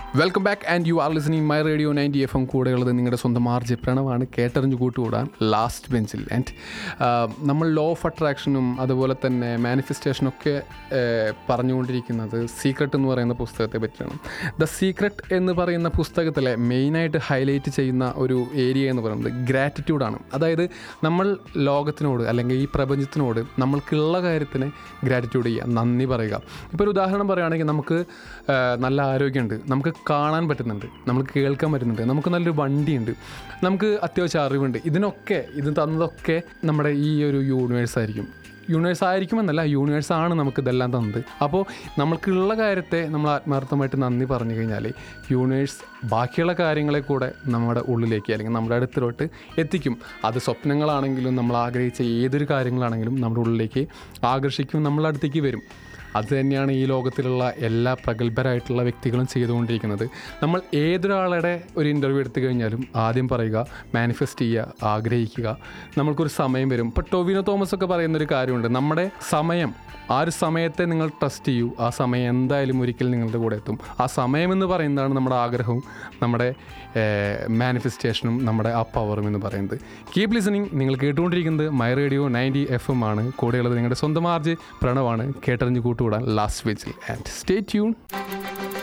welcome back and you are listening my radio ninety F M കൂടെയുള്ളത് നിങ്ങളുടെ സ്വന്തം RJ പ്രണവാണ് കേട്ടറിഞ്ഞു കൂട്ടുകൂടാൻ ലാസ്റ്റ് ബെഞ്ചിൽ ആൻഡ് നമ്മൾ ലോ ഓഫ് അട്രാക്ഷനും അതുപോലെ തന്നെ മാനിഫെസ്റ്റേഷനൊക്കെ പറഞ്ഞുകൊണ്ടിരിക്കുന്നത് സീക്രട്ട് എന്ന് പറയുന്ന പുസ്തകത്തെ പറ്റിയാണ് ദ സീക്രട്ട് എന്ന് പറയുന്ന പുസ്തകത്തിലെ മെയിനായിട്ട് ഹൈലൈറ്റ് ചെയ്യുന്ന ഒരു ഏരിയ എന്ന് പറയുന്നത് ഗ്രാറ്റിറ്റ്യൂഡാണ് അതായത് നമ്മൾ ലോകത്തിനോട് അല്ലെങ്കിൽ ഈ പ്രപഞ്ചത്തിനോട് നമ്മൾക്കുള്ള കാര്യത്തിന് ഗ്രാറ്റിറ്റ്യൂഡ് ചെയ്യുക നന്ദി പറയുക ഇപ്പോൾ ഒരു ഉദാഹരണം പറയുകയാണെങ്കിൽ നമുക്ക് ആ, നല്ല ആരോഗ്യമുണ്ട് നമുക്ക് കാണാൻ പറ്റുന്നുണ്ട് നമുക്ക് കേൾക്കാൻ പറ്റുന്നുണ്ട് നമുക്ക് നല്ലൊരു വണ്ടിയുണ്ട് നമുക്ക് അത്യാവശ്യം അറിവുണ്ട് ഇതിനൊക്കെ ഇത് തന്നതൊക്കെ നമ്മുടെ ഈ ഒരു യൂണിവേഴ്സ് ആയിരിക്കും യൂണിവേഴ്സ് ആയിരിക്കുമെന്നല്ല യൂണിവേഴ്സ് ആണ് നമുക്ക് ഇതെല്ലാം തന്നത് അപ്പോൾ നമ്മൾക്കുള്ള കാര്യത്തെ നമ്മൾ ആത്മാർത്ഥമായിട്ട് നന്ദി പറഞ്ഞു കഴിഞ്ഞാൽ യൂണിവേഴ്സ് ബാക്കിയുള്ള കാര്യങ്ങളെ കൂടെ നമ്മുടെ ഉള്ളിലേക്ക് അല്ലെങ്കിൽ നമ്മുടെ അടുത്തിലോട്ട് എത്തിക്കും അത് സ്വപ്നങ്ങളാണെങ്കിലും നമ്മൾ ആഗ്രഹിച്ച ഏതൊരു കാര്യങ്ങളാണെങ്കിലും നമ്മുടെ ഉള്ളിലേക്ക് ആകർഷിക്കും നമ്മളെ അടുത്തേക്ക് വരും അത് തന്നെയാണ് ഈ ലോകത്തിലുള്ള എല്ലാ പ്രഗത്ഭരായിട്ടുള്ള വ്യക്തികളും ചെയ്തുകൊണ്ടിരിക്കുന്നത് നമ്മൾ ഏതൊരാളുടെ ഒരു ഇൻ്റർവ്യൂ എടുത്തു കഴിഞ്ഞാലും ആദ്യം പറയുക മാനിഫെസ്റ്റ് ചെയ്യുക ആഗ്രഹിക്കുക നമ്മൾക്കൊരു സമയം വരും ഇപ്പോൾ ടൊവിനോ തോമസ് ഒക്കെ പറയുന്നൊരു കാര്യമുണ്ട് നമ്മുടെ സമയം ആ ഒരു സമയത്തെ നിങ്ങൾ ട്രസ്റ്റ് ചെയ്യൂ ആ സമയം എന്തായാലും ഒരിക്കൽ നിങ്ങളുടെ കൂടെ എത്തും ആ സമയം എന്ന് പറയുന്നതാണ് നമ്മുടെ ആഗ്രഹവും നമ്മുടെ മാനിഫെസ്റ്റേഷനും നമ്മുടെ ആ പവറും എന്ന് പറയുന്നത് കീപ് ലിസണിങ് നിങ്ങൾ കേട്ടുകൊണ്ടിരിക്കുന്നത് my radio ninety F M ആണ് കൂടെയുള്ളത് നിങ്ങളുടെ സ്വന്തം ആർജ് പ്രണവാണ് കേട്ടറിഞ്ഞ് കൂട്ടുകൂടാൻ ലാസ്റ്റ് വെച്ചിൽ ആൻഡ് സ്റ്റേ ട്യൂൺ